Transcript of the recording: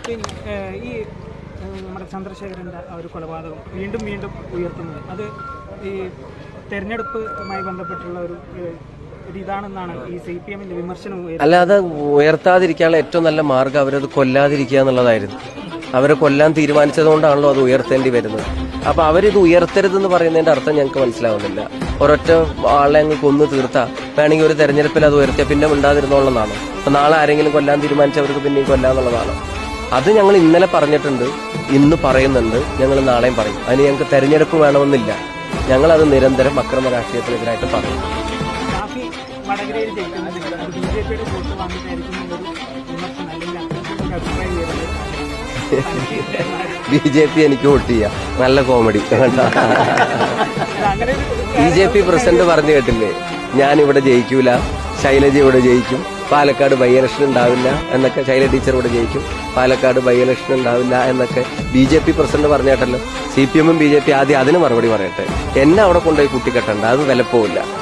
പിന്നെ ഏഹ്, ഈ ഏഹ്, നമ്മുടെ ചന്ദ്രശേഖരൻ്റെ ആ ഒരു കൊലപാതകം വീണ്ടും വീണ്ടും ഉയർത്തുന്നത് അത് ഈ തെരഞ്ഞെടുപ്പുമായി ബന്ധപ്പെട്ടുള്ള ഒരു ഏഹ്, ഒരു ഇതാണെന്നാണ് ഈ സി പി എമ്മിന്റെ വിമർശനം ഉയരുന്നത് അല്ല അത് ഉയർത്താതിരിക്കാനുള്ള ഏറ്റവും നല്ല മാർഗം അവരത് കൊല്ലാതിരിക്കുക എന്നുള്ളതായിരുന്നു അവരെ കൊല്ലാൻ തീരുമാനിച്ചതുകൊണ്ടാണല്ലോ അത് ഉയർത്തേണ്ടി വരുന്നത് അപ്പൊ അവരിത് ഉയർത്തരുതെന്ന് പറയുന്നതിന്റെ അർത്ഥം ഞങ്ങൾക്ക് മനസ്സിലാവുന്നില്ല ഒരൊറ്റ ആളെ അങ്ങ് കൊന്നു തീർത്താ വേണമെങ്കിൽ ഒരു തെരഞ്ഞെടുപ്പിൽ അത് ഉയർത്തിയ പിന്നെ ഉണ്ടാതിരുന്നോളെന്നാണ് അപ്പൊ നാളെ ആരെങ്കിലും കൊല്ലാൻ തീരുമാനിച്ചവർക്ക് പിന്നെയും കൊല്ലാന്നുള്ളതാണ് അത് ഞങ്ങൾ ഇന്നലെ പറഞ്ഞിട്ടുണ്ട് ഇന്ന് പറയുന്നുണ്ട് ഞങ്ങൾ നാളെയും പറയും അതിന് ഞങ്ങൾക്ക് തെരഞ്ഞെടുപ്പ് വേണമെന്നില്ല ഞങ്ങളത് നിരന്തരം അക്രമ രാഷ്ട്രീയത്തിനെതിരായിട്ട് പറയും ഷാഫി വടകരയിൽ ജയിക്കുന്നില്ല അത് ബി ജെ പിയുടെ വോട്ട് വാങ്ങിയിട്ടായിരിക്കും എന്നൊരു വിമർശനം അല്ലെങ്കിൽ അത്തരത്തിലൊരു അഭിപ്രായം ഉയരുന്നത് ബി ജെ പി എനിക്ക് വോട്ട് ചെയ്യാം നല്ല കോമഡി അത് അങ്ങനെ ഒരു ബി ജെ പി പ്രസിഡന്റ് പറഞ്ഞു കേട്ടില്ലേ ഞാൻ ഇവിടെ ജയിക്കൂല ശൈലജ ഇവിടെ ജയിക്കും പാലക്കാട് ബൈ ഇലക്ഷൻ ഉണ്ടാവില്ല എന്നൊക്കെ ശൈല ടീച്ചർ ഇവിടെ ജയിക്കും പാലക്കാട് ബൈ ഇലക്ഷൻ ഉണ്ടാവില്ല എന്നൊക്കെ ബി ജെ പി പ്രസിഡന്റ് പറഞ്ഞേട്ടല്ലോ സി പി എമ്മും ബി ജെ പി ആദ്യം അതിന് മറുപടി പറയട്ടെ എന്നെ അവിടെ കൊണ്ടുപോയി കൂട്ടിക്കെട്ടണ്ട അത് വിലപ്പോവില്ല